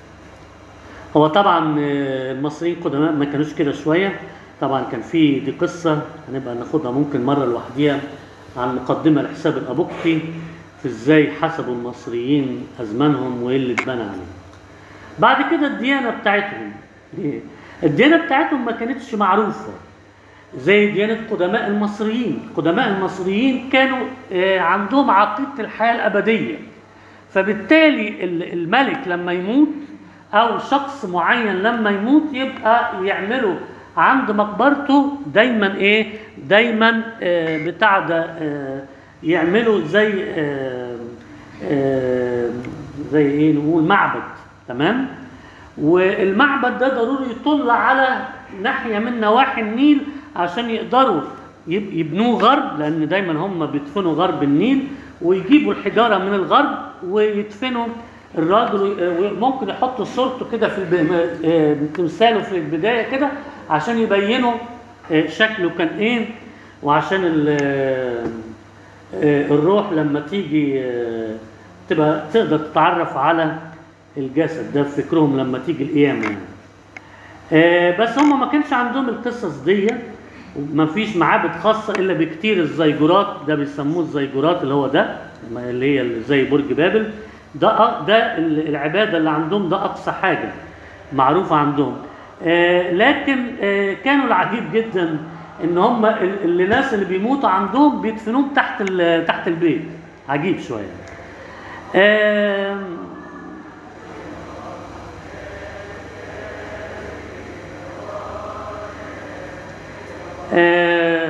هو طبعا آه، المصريين القدماء ما كانوش كده شويه طبعا كان في دي قصه هنبقى ناخدها ممكن مره لوحديها عن مقدمه لحساب الابوقتي في ازاي حسبوا المصريين ازمانهم وايه اللي اتبنى عليه بعد كده الديانه بتاعتهم إيه؟ الديانه بتاعتهم ما كانتش معروفه زي ديانه قدماء المصريين قدماء المصريين كانوا آه، عندهم عقيده الحياه الابديه فبالتالي ال- الملك لما يموت او شخص معين لما يموت يبقى يعملوا عند مقبرته دايما ايه دايما آه، بتاع ده آه، يعملوا زي آه، آه، زي ايه نقول معبد تمام والمعبد ده ضروري يطل على ناحيه من نواحي النيل عشان يقدروا يب- يبنوه غرب لان دايما هم بيدفنوا غرب النيل ويجيبوا الحجاره من الغرب ويدفنوا الراجل وي- وممكن يحطوا صورته كده في الب... آه، تمثاله في البدايه كده عشان يبينوا آه، شكله كان ايه وعشان ال- آه، الروح لما تيجي آه، تبقى تقدر تتعرف على الجسد ده في فكرهم لما تيجي القيامه يعني. آه، بس هم ما كانش عندهم القصص دي ما فيش معابد خاصة إلا بكتير الزيجورات ده بيسموه الزيجورات اللي هو ده اللي هي اللي زي برج بابل ده أ- ده ال- العبادة اللي عندهم ده أقصى حاجة معروفة عندهم آه، لكن آه، كانوا العجيب جدا إن هم ال- اللي الناس اللي بيموتوا عندهم بيدفنوهم تحت ال- تحت البيت عجيب شوية آم، آه،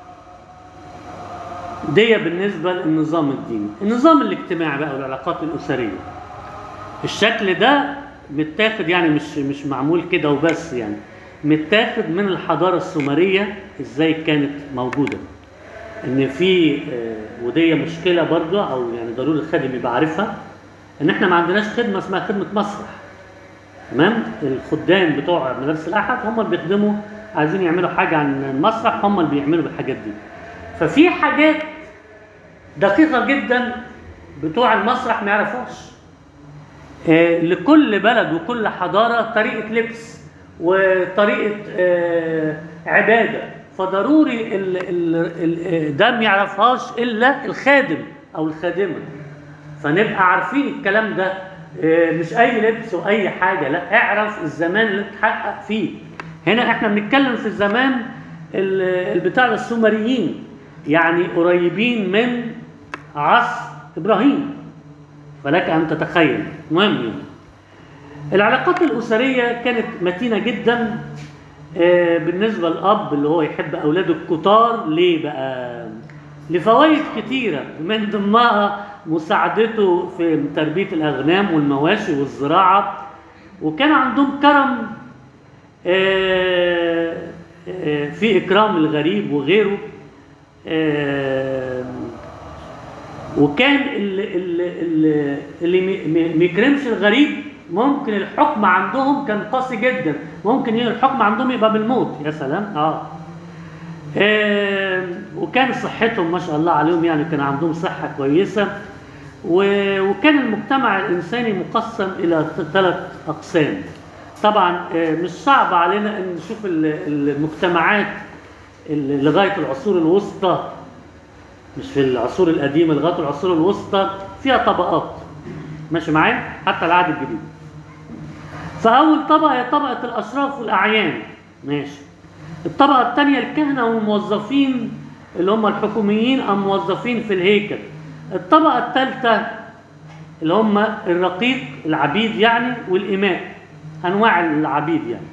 دي بالنسبة للنظام الديني النظام الاجتماعي بقى والعلاقات الأسرية الشكل ده متاخد يعني مش مش معمول كده وبس يعني متاخد من الحضارة السومرية ازاي كانت موجودة ان في آه، ودي مشكلة برضو او يعني ضروري الخادم يبقى عارفها ان احنا ما عندناش خدمة اسمها خدمة مسرح تمام الخدام بتوع مدارس الاحد هم اللي بيخدموا عايزين يعملوا حاجه عن المسرح هم اللي بيعملوا بالحاجات دي ففي حاجات دقيقه جدا بتوع المسرح ما يعرفوش آه، لكل بلد وكل حضاره طريقه لبس وطريقه آه، عباده فضروري ال ال ال ده ما يعرفهاش الا الخادم او الخادمه فنبقى عارفين الكلام ده آه، مش اي لبس واي حاجه لا اعرف الزمان اللي تحقق فيه هنا احنا بنتكلم في الزمان ال- البتاع ده السومريين يعني قريبين من عصر ابراهيم فلك ان تتخيل مهم يعني. العلاقات الاسريه كانت متينه جدا آه، بالنسبه للاب اللي هو يحب اولاده الكتار ليه بقى لفوائد كتيره من ضمنها مساعدته في تربيه الاغنام والمواشي والزراعه وكان عندهم كرم آه، آه، في اكرام الغريب وغيره آه، وكان اللي, اللي, اللي مي- مي- ما يكرمش الغريب ممكن الحكم عندهم كان قاسي جدا ممكن ي- الحكم عندهم يبقى بالموت يا سلام اه آه، وكان صحتهم ما شاء الله عليهم يعني كان عندهم صحة كويسة و- وكان المجتمع الإنساني مقسم إلى ث- ثلاث أقسام طبعا آه، مش صعب علينا أن نشوف ال- المجتمعات ال- لغايه العصور الوسطى مش في العصور القديمه لغايه العصور الوسطى فيها طبقات ماشي معايا حتى العهد الجديد فاول طبقه هي طبقه الاشراف والاعيان ماشي الطبقه الثانيه الكهنه والموظفين اللي هم الحكوميين او موظفين في الهيكل الطبقه الثالثه اللي هم الرقيق العبيد يعني والإماء أنواع العبيد يعني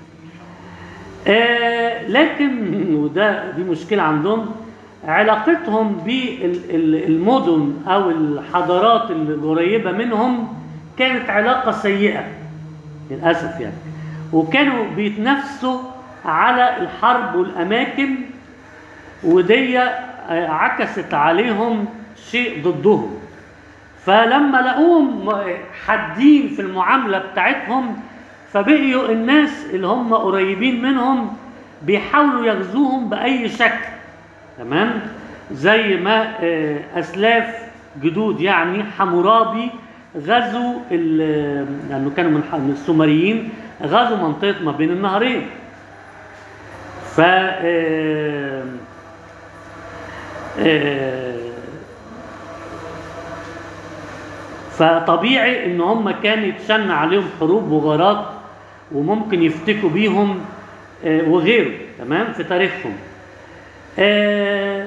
آه لكن وده دي مشكلة عندهم علاقتهم بالمدن أو الحضارات القريبة منهم كانت علاقة سيئة للأسف يعني وكانوا بيتنافسوا على الحرب والأماكن ودي آه، عكست عليهم شيء ضدهم فلما لقوهم حادين في المعامله بتاعتهم فبقيوا الناس اللي هم قريبين منهم بيحاولوا يغزوهم باي شكل تمام زي ما آه، اسلاف جدود يعني حمورابي غزوا ال- لانه كانوا من ح- من السومريين غزوا منطقه ما بين النهرين ف آه، آه، فطبيعي ان هم كان يتشن عليهم حروب وغارات وممكن يفتكوا بيهم آه، وغيره تمام في تاريخهم آه،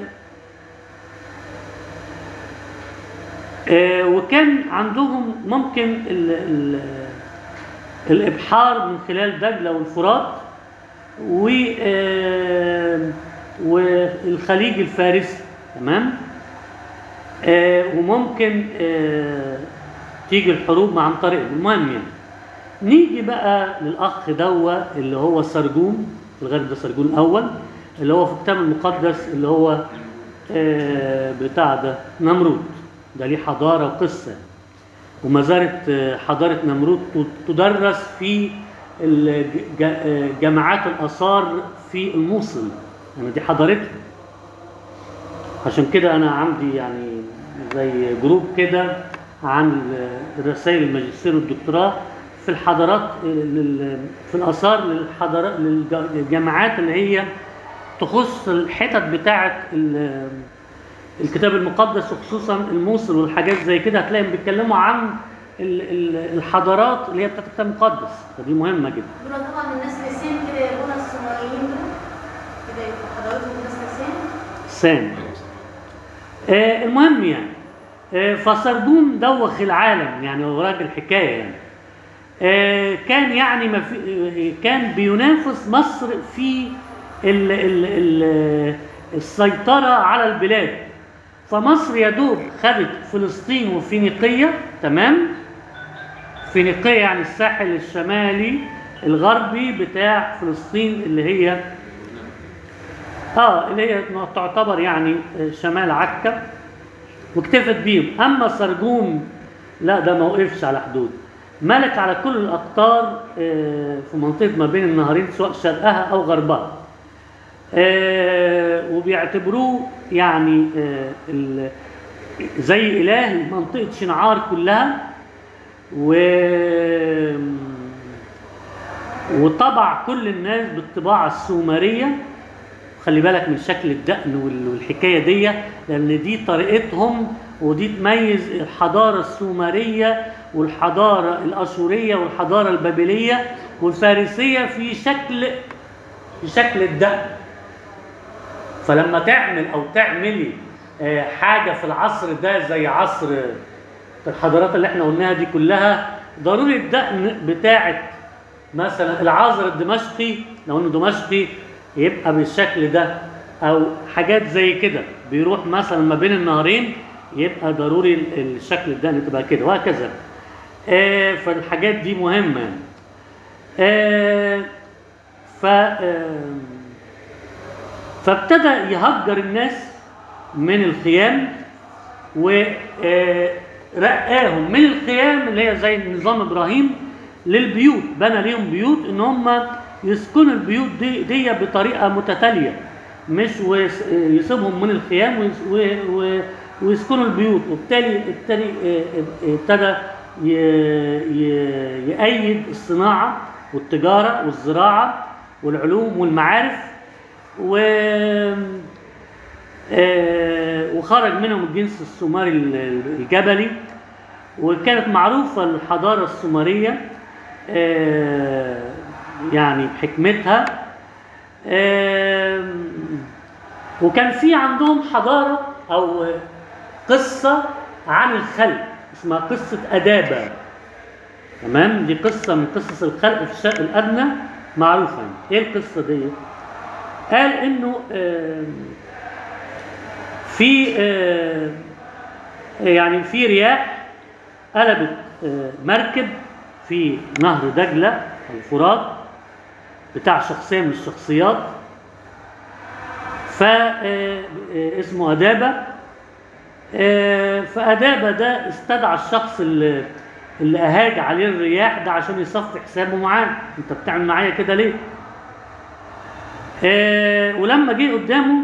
آه، وكان عندهم ممكن ال ال الابحار من خلال دجله والفرات و آه، والخليج الفارسي تمام آه، وممكن آه، تيجي الحروب عن طريق المهم يعني نيجي بقى للاخ دوا اللي هو سرجون في الغالب ده سرجون الاول اللي هو في الكتاب المقدس اللي هو آه، بتاع ده نمرود ده ليه حضاره وقصه وما زالت آه، حضاره نمرود ت- تدرس في الج- ج- آه، جامعات الاثار في الموصل يعني دي حضارتها عشان كده انا عندي يعني زي جروب كده عن رسائل الماجستير والدكتوراه في الحضارات لل- في الاثار للحضارات للجامعات اللي هي تخص الحتت بتاعه ال- الكتاب المقدس وخصوصا الموصل والحاجات زي كده هتلاقيهم بيتكلموا عن ال- ال- الحضارات اللي هي بتاعت الكتاب المقدس فدي مهمه جدا دول طبعا الناس لسان كده يقولوا الصوماليين دول كده يبقوا حضارتهم ناس لسان سام آه المهم يعني آه فسردون دوخ العالم يعني هو راجل حكايه يعني آه كان يعني ما في آه كان بينافس مصر في ال ال ال السيطره على البلاد فمصر يا دوب خدت فلسطين وفينيقيه تمام فينيقيه يعني الساحل الشمالي الغربي بتاع فلسطين اللي هي اه اللي هي تعتبر يعني شمال عكا واكتفت بيهم اما سرجون لا ده ما وقفش على حدود ملك على كل الاقطار آه، في منطقه ما بين النهرين سواء شرقها او غربها آه، وبيعتبروه يعني آه، ال- زي اله منطقه شنعار كلها و وطبع كل الناس بالطباعه السومريه خلي بالك من شكل الدقن وال- والحكايه دي لان دي طريقتهم ودي تميز الحضاره السومريه والحضاره الاشوريه والحضاره البابليه والفارسيه في شكل في شكل الدقن فلما تعمل او تعملي آه، حاجه في العصر ده زي عصر الحضارات اللي احنا قلناها دي كلها ضروري الدقن بتاعت مثلا العازر الدمشقي لو انه دمشقي يبقى بالشكل ده او حاجات زي كده بيروح مثلا ما بين النهرين يبقى ضروري ال- الشكل الدقن تبقى كده وهكذا آه فالحاجات دي مهمه يعني. آه ف آه فابتدى يهجر الناس من الخيام ورقاهم من الخيام اللي هي زي نظام ابراهيم للبيوت بنى ليهم بيوت ان هم يسكنوا البيوت دي, دي بطريقه متتاليه مش ويس- يسيبهم من الخيام ويس- و- و- ويسكنوا البيوت وبالتالي التالي ابتدى ي- ي- يأيد الصناعه والتجاره والزراعه والعلوم والمعارف و آه، وخرج منهم الجنس السومري ال- الجبلي وكانت معروفة الحضارة السومرية آه، يعني بحكمتها آم، وكان في عندهم حضارة أو قصة عن الخلق اسمها قصة أدابة تمام دي قصة من قصص الخلق في الشرق الأدنى معروفة يعني. إيه القصة دي؟ قال إنه آم، في آه، يعني في رياح قلبت آه، مركب في نهر دجلة الفرات بتاع شخصية من الشخصيات ف آه، آه، اسمه أدابة آه، فأدابة ده استدعى الشخص اللي اللي أهاج عليه الرياح ده عشان يصفي حسابه معاه أنت بتعمل معايا كده ليه؟ آه، ولما جه قدامه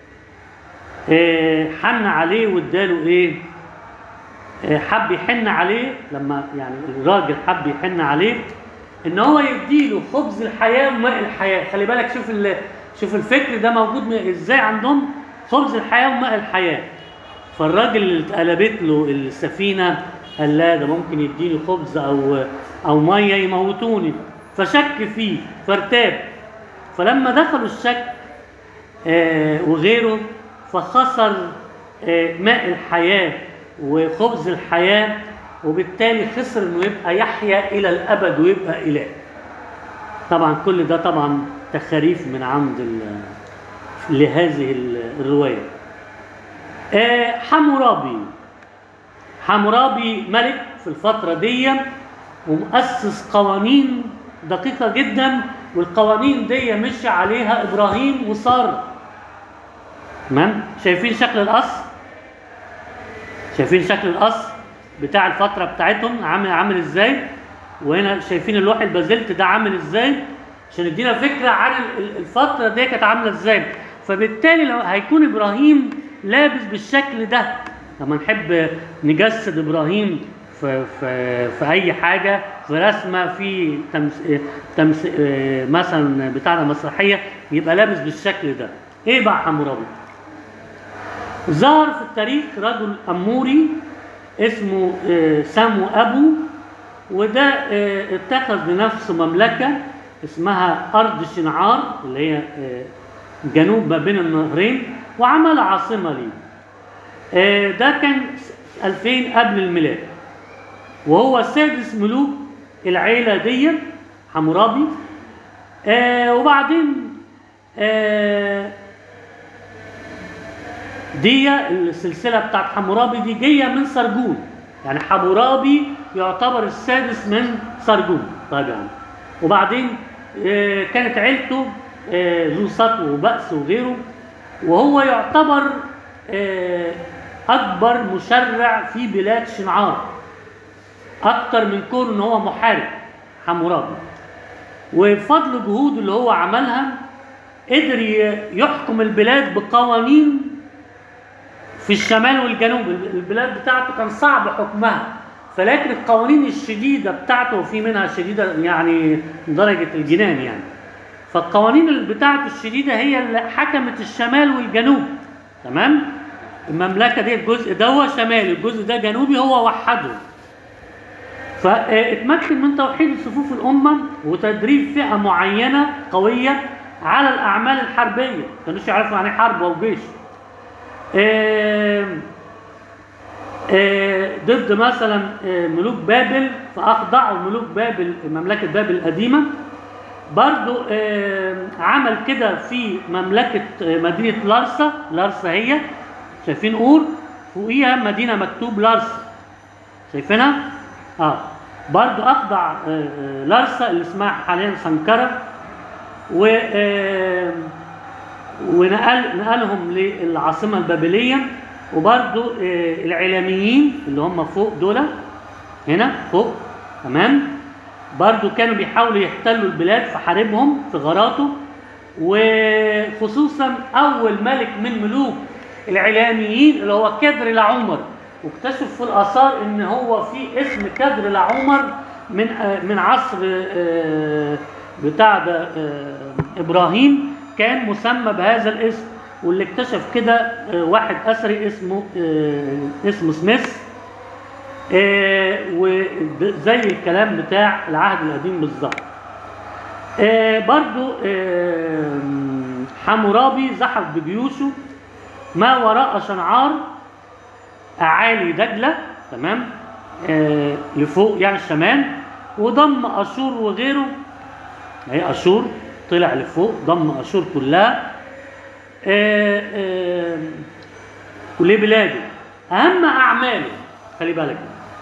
آه، حن عليه واداله ايه آه، حب يحن عليه لما يعني الراجل حب يحن عليه ان هو يديله خبز الحياه وماء الحياه خلي بالك شوف ال- شوف الفكر ده موجود م- ازاي عندهم خبز الحياه وماء الحياه فالراجل اللي اتقلبت له السفينه قال لا ده ممكن يديني خبز او او ميه يموتوني فشك فيه فارتاب فلما دخلوا الشك آه، وغيره فخسر آه، ماء الحياة وخبز الحياة وبالتالي خسر انه يبقى يحيا الى الابد ويبقى اله طبعا كل ده طبعا تخاريف من عند ال- لهذه ال- الرواية آه، حمورابي حمورابي ملك في الفترة دي ومؤسس قوانين دقيقة جدا والقوانين دي مشي عليها إبراهيم وسارة تمام شايفين شكل القصر شايفين شكل القصر بتاع الفترة بتاعتهم عامل عامل ازاي وهنا شايفين اللوح البازلت ده عامل ازاي عشان يدينا فكرة عن ال- ال- الفترة دي كانت عاملة ازاي فبالتالي لو هيكون ابراهيم لابس بالشكل ده لما نحب نجسد ابراهيم في في في اي حاجه في رسمه في تمس تمس مثلا بتاعنا مسرحيه يبقى لابس بالشكل ده ايه بقى حمورابي ظهر في التاريخ رجل أموري اسمه آه، سامو أبو وده آه، اتخذ لنفسه مملكة اسمها أرض شنعار اللي هي آه، جنوب ما بين النهرين وعمل عاصمة ليه آه، ده كان 2000 قبل الميلاد وهو سادس ملوك العيلة دي حمورابي آه وبعدين آه دي السلسلة بتاعت حمورابي دي جاية من سرجون يعني حمورابي يعتبر السادس من سرجون طيب يعني وبعدين آه، كانت عيلته آه، ذو سطو وبأس وغيره وهو يعتبر آه، أكبر مشرع في بلاد شنعار أكتر من كونه إن هو محارب حمورابي وبفضل جهوده اللي هو عملها قدر ي- يحكم البلاد بقوانين في الشمال والجنوب البلاد بتاعته كان صعب حكمها فلكن القوانين الشديدة بتاعته وفي منها شديدة يعني درجة الجنان يعني فالقوانين اللي بتاعته الشديدة هي اللي حكمت الشمال والجنوب تمام المملكة دي الجزء ده شمالي الجزء ده جنوبي هو وحده فاتمكن من توحيد صفوف الأمة وتدريب فئة معينة قوية على الأعمال الحربية ما كانوش يعرفوا يعني إيه حرب أو جيش آم، آه، ضد مثلا آه، ملوك بابل فأخضعوا ملوك بابل مملكة بابل القديمة برضو آم، عمل كده في مملكة آه، مدينة لارسا لارسا هي شايفين اور فوقيها مدينة مكتوب لارسا شايفينها؟ اه برضو اخضع آه، آه، لارسا اللي اسمها حاليا سنكرة و آه، ونقل نقلهم للعاصمة البابلية وبرضو آه، العلاميين اللي هم فوق دول هنا فوق تمام برضو كانوا بيحاولوا يحتلوا البلاد فحاربهم في غاراته وخصوصا اول ملك من ملوك العلاميين اللي هو كدر لعمر واكتشف في الاثار ان هو في اسم كدر لعمر من آه، من عصر آه، بتاع ده آه، ابراهيم كان مسمى بهذا الاسم واللي اكتشف كده آه، واحد اثري اسمه آه، اسمه سميث آه، وزي الكلام بتاع العهد القديم بالظبط آه، برضو آه، حمورابي زحف بجيوشه ما وراء شنعار أعالي دجلة تمام آه لفوق يعني الشمال وضم أشور وغيره هي أشور طلع لفوق ضم أشور كلها آه آه لبلاده أهم أعماله خلي بالك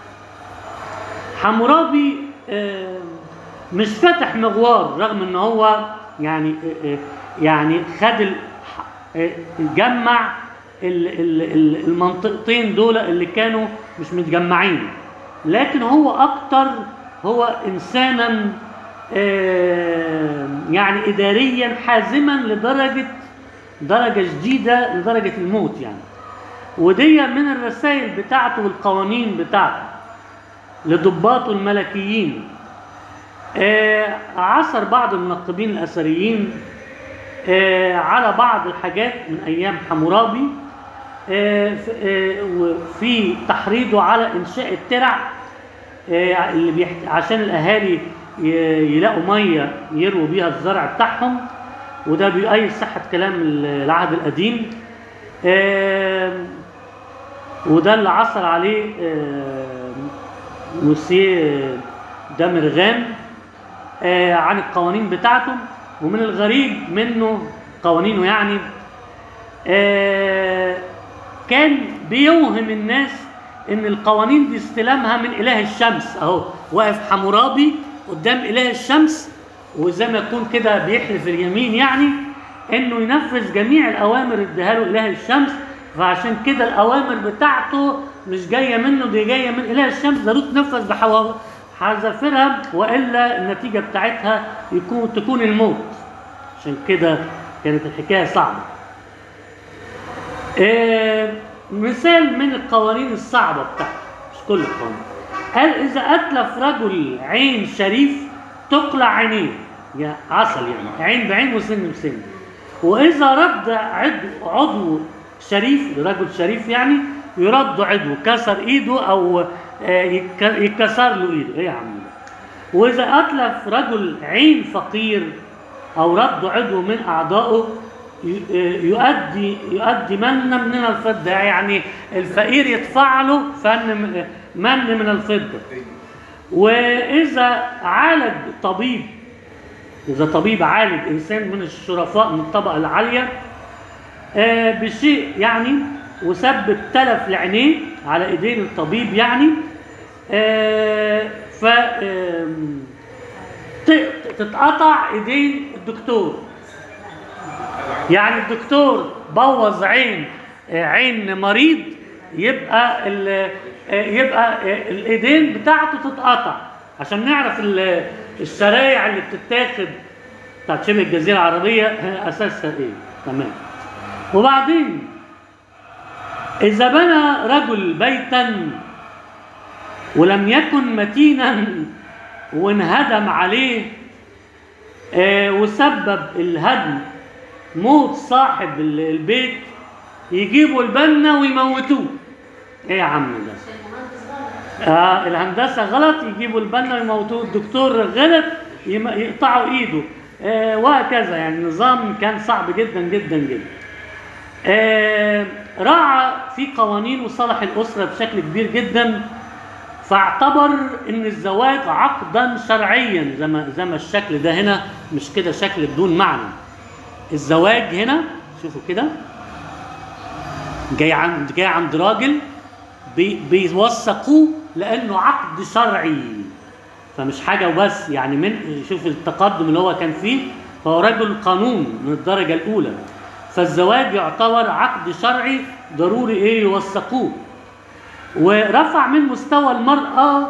حمورابي آه مش فاتح مغوار رغم ان هو يعني آه، آه، يعني خد ال- آه، جمع ال- ال- ال- المنطقتين دول اللي كانوا مش متجمعين لكن هو اكتر هو انسانا آه، يعني اداريا حازما لدرجه درجه شديده لدرجه الموت يعني ودي من الرسائل بتاعته والقوانين بتاعته لضباطه الملكيين آه، عثر بعض المنقبين الاثريين آه، على بعض الحاجات من ايام حمورابي آه، ف- آه، وفي تحريضه على انشاء الترع آه، اللي بيحت... عشان الاهالي ي- يلاقوا ميه يرووا بيها الزرع بتاعهم وده بيؤيد صحه كلام العهد القديم آه، وده اللي عثر عليه آه، موسيه دامرغان آه، عن القوانين بتاعته ومن الغريب منه قوانينه يعني آه، كان بيوهم الناس ان القوانين دي استلامها من اله الشمس اهو واقف حمورابي قدام اله الشمس وزي ما يكون كده بيحلف اليمين يعني انه ينفذ جميع الاوامر اداها له اله الشمس فعشان كده الاوامر بتاعته مش جايه منه دي جايه من اله الشمس ضروري تنفذ بحوا- حذافيرها والا النتيجه بتاعتها يكون تكون الموت عشان كده كانت الحكايه صعبه آه، مثال من القوانين الصعبة بتاعته مش كل القوانين قال إذا أتلف رجل عين شريف تقلع عينيه يا عسل يعني عين بعين وسن بسن وإذا رد عضو, عضو شريف لرجل شريف يعني يرد عضو كسر إيده أو آه، يك- يتكسر له إيده إيه يا عم ده وإذا أتلف رجل عين فقير أو رد عضو من أعضائه ي- يؤدي يؤدي من من الفضة يعني الفقير يدفع له فن من من الفضة وإذا عالج طبيب إذا طبيب عالج إنسان من الشرفاء من الطبقة العالية آه، بشيء يعني وسبب تلف لعينيه على ايدين الطبيب يعني آه، ف آم، ت- تتقطع ايدين الدكتور يعني الدكتور بوظ عين آه، عين مريض يبقى ال- آه، يبقى آه، الايدين بتاعته تتقطع عشان نعرف ال- الشرايع اللي بتتاخد بتاعت شبه الجزيره العربيه آه، اساسها ايه تمام وبعدين اذا بنى رجل بيتا ولم يكن متينا وانهدم عليه آه، وسبب الهدم موت صاحب ال- البيت يجيبوا البنا ويموتوه ايه يا عم ده عشان المهندس غلط آه الهندسه غلط يجيبوا البنا ويموتوه الدكتور غلط يم- يقطعوا ايده آه وهكذا يعني النظام كان صعب جدا جدا جدا آه راعى في قوانين وصالح الاسره بشكل كبير جدا فاعتبر ان الزواج عقدا شرعيا زي ما زي ما الشكل ده هنا مش كده شكل بدون معنى الزواج هنا شوفوا كده جاي عند جاي عند راجل بي بيوثقوه لانه عقد شرعي فمش حاجه وبس يعني من شوف التقدم اللي هو كان فيه فهو رجل قانون من الدرجه الاولى فالزواج يعتبر عقد شرعي ضروري ايه يوثقوه ورفع من مستوى المرأة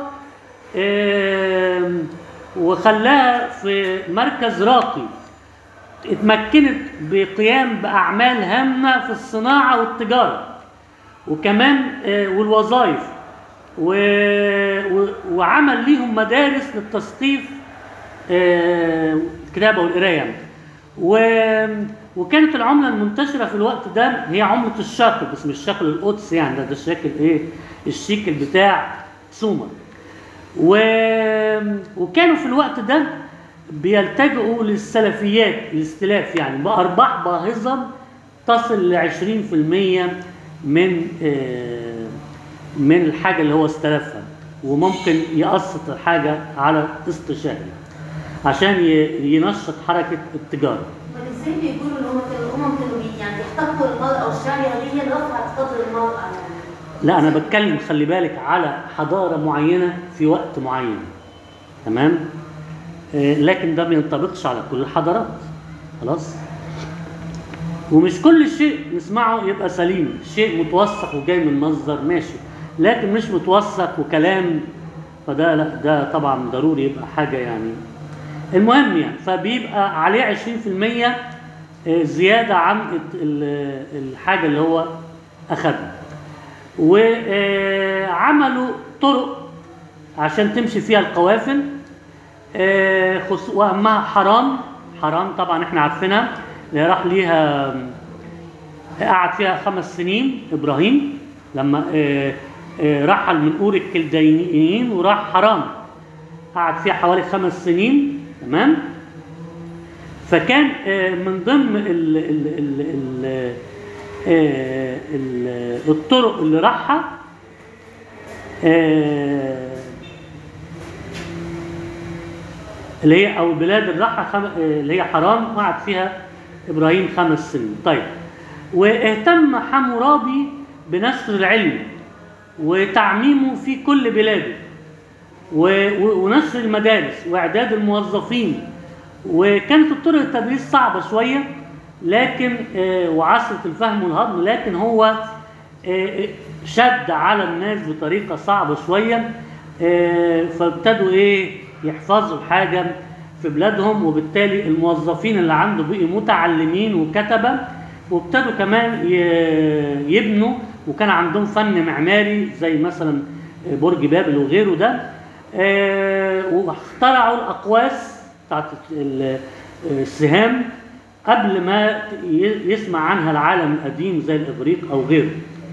آم، وخلاها في مركز راقي اتمكنت بقيام بأعمال هامة في الصناعة والتجارة وكمان آه، والوظائف و... و... وعمل ليهم مدارس للتثقيف آه، الكتابة والقراية و... وكانت العمله المنتشره في الوقت ده هي عمله الشاكل بس مش شكل القدس يعني ده ده الشكل ايه الشيكل بتاع سومر و... وكانوا في الوقت ده بيلتجئوا للسلفيات الاستلاف يعني بأرباح باهظة تصل ل 20% من آه، من الحاجة اللي هو استلفها وممكن يقسط الحاجة على قسط شهري عشان ي- ينشط حركة التجارة طب ازاي بيقولوا ان هم كانوا الامم كانوا بي- يعني يحتقروا المراه والشريعه دي رفعت قدر المراه يعني لا انا بتكلم خلي بالك على حضاره معينه في وقت معين تمام آه، لكن ده ما ينطبقش على كل الحضارات خلاص ومش كل شيء نسمعه يبقى سليم شيء متوثق وجاي من مصدر ماشي لكن مش متوثق وكلام فده لا ده طبعا ضروري يبقى حاجه يعني المهم يعني فبيبقى عليه 20% زياده عن الت- ال- الحاجه اللي هو اخذها وعملوا طرق عشان تمشي فيها القوافل آه، خص- واهمها حرام حرام طبعا احنا عارفينها اللي راح ليها قعد فيها خمس سنين ابراهيم لما آه، آه، رحل من اور الكلدانيين وراح حرام قعد فيها حوالي خمس سنين تمام فكان آه، من ضمن ال ال ال ال آه، ال- الطرق اللي راحها آه، اللي هي او البلاد اللي راحها خم... آه، اللي هي حرام قعد فيها ابراهيم خمس سنين طيب واهتم حمورابي بنشر العلم وتعميمه في كل بلاده و- و- ونشر المدارس واعداد الموظفين وكانت الطرق التدريس صعبه شويه لكن آه، وعصره الفهم والهضم لكن هو آه، شد على الناس بطريقه صعبه شويه آه، فابتدوا ايه يحفظوا حاجه في بلادهم وبالتالي الموظفين اللي عنده بقوا متعلمين وكتبه وابتدوا كمان ي- يبنوا وكان عندهم فن معماري زي مثلا برج بابل وغيره ده آه، واخترعوا الاقواس بتاعت ال- السهام قبل ما ي- يسمع عنها العالم القديم زي الاغريق او غيره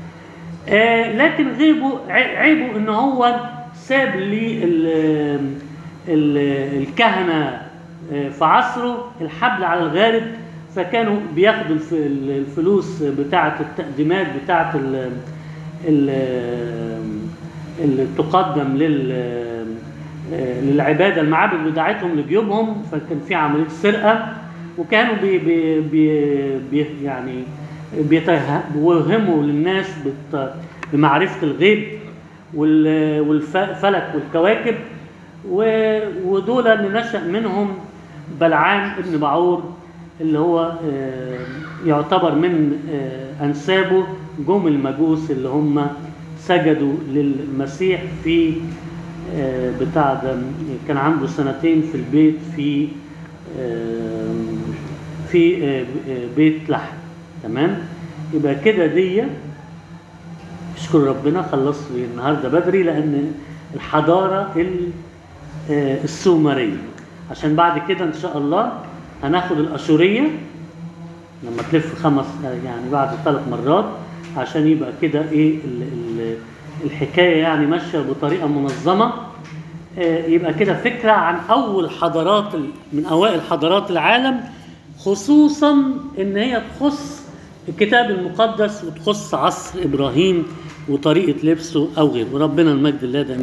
آه، لكن غيبه ع- عيبه ان هو ساب لي ال- ال- الكهنه آه، في عصره الحبل على الغارب فكانوا بياخدوا الف- الفلوس بتاعه التقديمات بتاعه ال- ال- اللي تقدم لل آه، للعباده المعابد بتاعتهم لجيوبهم فكان في عمليه سرقه وكانوا بي بي بي بي يعني بيته- بيوهموا للناس بت- بمعرفه الغيب وال- والفلك والكواكب و- ودول اللي نشأ منهم بلعام ابن بعور اللي هو آه، يعتبر من آه، أنسابه جم المجوس اللي هم سجدوا للمسيح في آه، بتاع ده كان عنده سنتين في البيت في آه، في آه، بيت لحم تمام يبقى كده دي اشكر ربنا خلصت النهارده بدري لان الحضاره ال- آه، السومريه عشان بعد كده ان شاء الله هناخد الاشوريه لما تلف خمس آه، يعني بعد ثلاث مرات عشان يبقى كده ايه ال- ال- الحكايه يعني ماشيه بطريقه منظمه آه، يبقى كده فكره عن اول حضارات ال- من اوائل حضارات العالم خصوصا ان هي تخص الكتاب المقدس وتخص عصر ابراهيم وطريقه لبسه او غيره وربنا المجد الله دائما